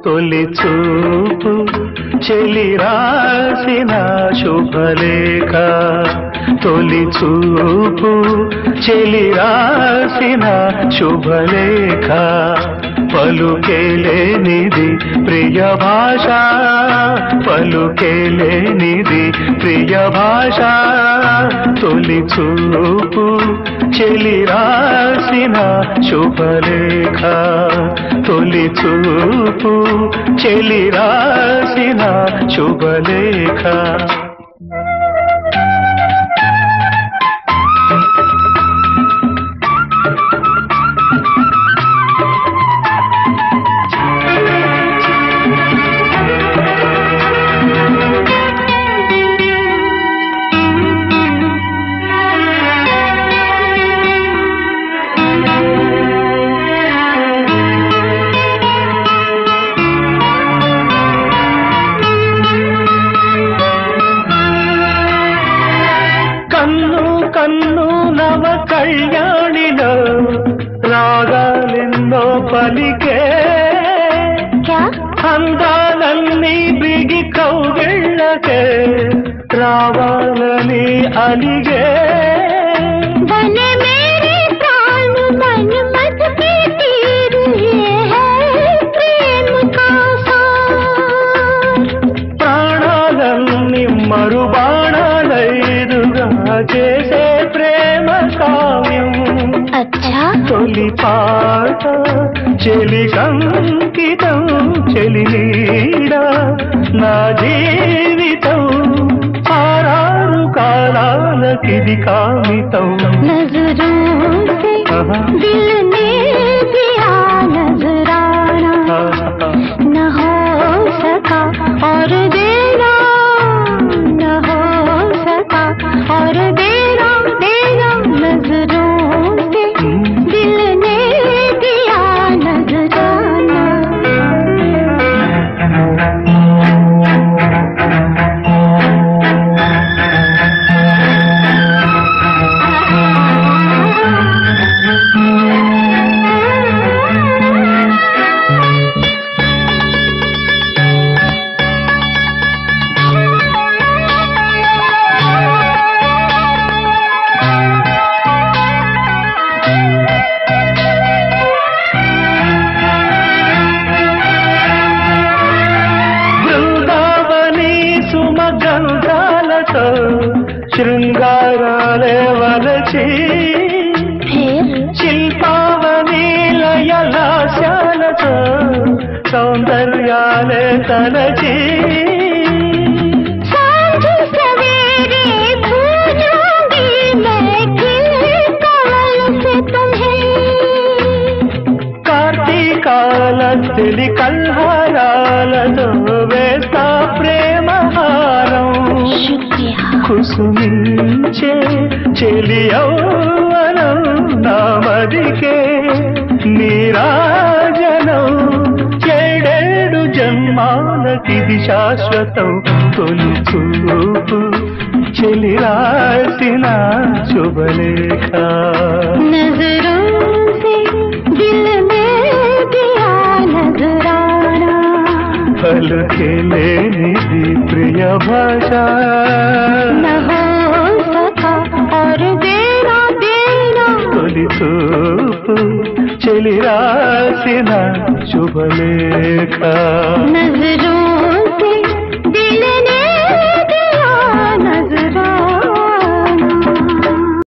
తొలి చూపు చెలి రాసిన శుభలేఖ తొలి చూపు చెలి రాసిన శుభలేఖ పలుకేలేనిది ప్రియ భాష పలుకేలేనిది ప్రియ భాష తొలి చూపు చెలి రాసిన శుభలేఖ తొలి చూపు చెలి రాసిన శుభలేఖ కన్ను కన్ను నవ కళ్యాణిలో రాగాలెన్నో పలికే क्या అందాలన్నీ బిగి కౌగిళ్ళకే రావాలని అలిగే बने मेरे प्राण मन मत के तीर ये है प्रेम का सार ప్రాణాలన్నీ మరుబాణాలైదుగా చేసే ప్రేమ కావ్యం अच्छा తొలి పాట చెలి సంకితం చెలి నీడ నా జీవితం ఆరారు కాలాలకిది కామితం नजरों से ఆహా. दिल ने दिया नजराना न हो सका और देना न हो सका और देना देना नजरों से दिल ने दिया नजराना బృందావని సుమగంధాలతో శృంగారాలే వలచి फिर శిల్పావని లయలాశాలతో సౌందర్యాలే తలచి सांझ सवेरे पूजूंगी मैं खिले कमल से तुम्हें కార్తీకాల తెలి కల్హారాలతో వేస్తా ప్రేమ హారం शुक्रिया కుసుమించే చెలియౌవనం నామదికే నీరాజనం ఏడేడు జన్మాలకిది శాశ్వతం తొలి చూపు చెలి రాసిన శుభలేఖ नजरों से दिल में दिया नजराना పలుకెలేనిది ప్రియ భాష न हो सका और देना देना తొలి చూపు చెలి రాసిన శుభలేఖ नजरों